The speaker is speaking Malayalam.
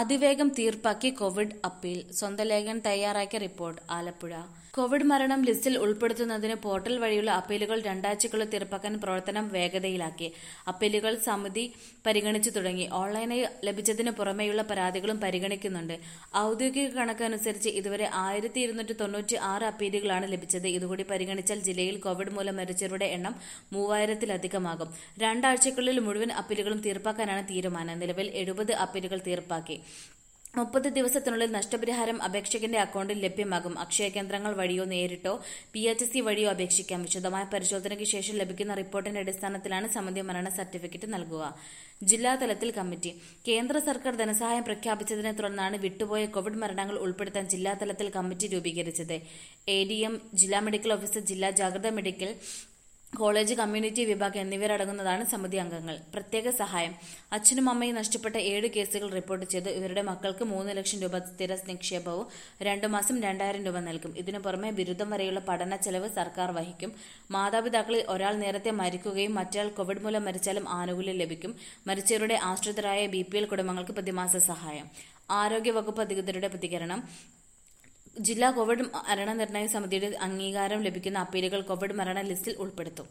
അതിവേഗം തീർപ്പാക്കി കോവിഡ് അപ്പീൽ സ്വന്തം ലേഖകൻ തയ്യാറാക്കിയ റിപ്പോർട്ട് ആലപ്പുഴ കോവിഡ് മരണം ലിസ്റ്റിൽ ഉൾപ്പെടുത്തുന്നതിന് പോർട്ടൽ വഴിയുള്ള അപ്പീലുകൾ രണ്ടാഴ്ചക്കുള്ളിൽ തീർപ്പാക്കാൻ പ്രവർത്തനം വേഗതയിലാക്കി അപ്പീലുകൾ സമിതി പരിഗണിച്ചു തുടങ്ങി ഓൺലൈനായി ലഭിച്ചതിന് പുറമെയുള്ള പരാതികളും പരിഗണിക്കുന്നുണ്ട് ഔദ്യോഗിക കണക്കനുസരിച്ച് ഇതുവരെ ആയിരത്തി ഇരുന്നൂറ്റി തൊണ്ണൂറ്റി ആറ് അപ്പീലുകളാണ് ലഭിച്ചത് ഇതുകൂടി പരിഗണിച്ചാൽ ജില്ലയിൽ കോവിഡ് മൂലം മരിച്ചവരുടെ എണ്ണം മൂവായിരത്തിലധികമാകും രണ്ടാഴ്ചക്കുള്ളിൽ മുഴുവൻ അപ്പീലുകളും തീർപ്പാക്കാനാണ് തീരുമാനം നിലവിൽ എഴുപത് അപ്പീലുകൾ തീർപ്പാക്കി മുപ്പത് ദിവസത്തിനുള്ളിൽ നഷ്ടപരിഹാരം അപേക്ഷകന്റെ അക്കൗണ്ടിൽ ലഭ്യമാകും അക്ഷയ കേന്ദ്രങ്ങൾ വഴിയോ നേരിട്ടോ പി എച്ച് സി വഴിയോ അപേക്ഷിക്കാം വിശദമായ പരിശോധനയ്ക്ക് ശേഷം ലഭിക്കുന്ന റിപ്പോർട്ടിന്റെ അടിസ്ഥാനത്തിലാണ് സമിതി മരണ സർട്ടിഫിക്കറ്റ് നൽകുക ജില്ലാതലത്തിൽ കമ്മിറ്റി കേന്ദ്ര സർക്കാർ ധനസഹായം പ്രഖ്യാപിച്ചതിനെ തുടർന്നാണ് വിട്ടുപോയ കോവിഡ് മരണങ്ങൾ ഉൾപ്പെടുത്താൻ ജില്ലാതലത്തിൽ കമ്മിറ്റി രൂപീകരിച്ചത് എ ഡി എം ജില്ലാ മെഡിക്കൽ ഓഫീസർ ജില്ലാ ജാഗ്രത മെഡിക്കൽ കോളേജ് കമ്മ്യൂണിറ്റി വിഭാഗം എന്നിവരടങ്ങുന്നതാണ് സമിതി അംഗങ്ങൾ പ്രത്യേക സഹായം അച്ഛനും അമ്മയും നഷ്ടപ്പെട്ട ഏഴ് കേസുകൾ റിപ്പോർട്ട് ചെയ്ത് ഇവരുടെ മക്കൾക്ക് മൂന്ന് ലക്ഷം രൂപ സ്ഥിര നിക്ഷേപവും രണ്ടു മാസം രണ്ടായിരം രൂപ നൽകും ഇതിനു പുറമെ ബിരുദം വരെയുള്ള പഠന ചെലവ് സർക്കാർ വഹിക്കും മാതാപിതാക്കളിൽ ഒരാൾ നേരത്തെ മരിക്കുകയും മറ്റൊരാൾ കോവിഡ് മൂലം മരിച്ചാലും ആനുകൂല്യം ലഭിക്കും മരിച്ചവരുടെ ആശ്രിതരായ ബി പി എൽ കുടുംബങ്ങൾക്ക് പ്രതിമാസ സഹായം ആരോഗ്യവകുപ്പ് അധികൃതരുടെ പ്രതികരണം ജില്ലാ കോവിഡ് മരണനിർണയ സമിതിയുടെ അംഗീകാരം ലഭിക്കുന്ന അപ്പീലുകൾ കോവിഡ് മരണ ലിസ്റ്റിൽ ഉൾപ്പെടുത്തും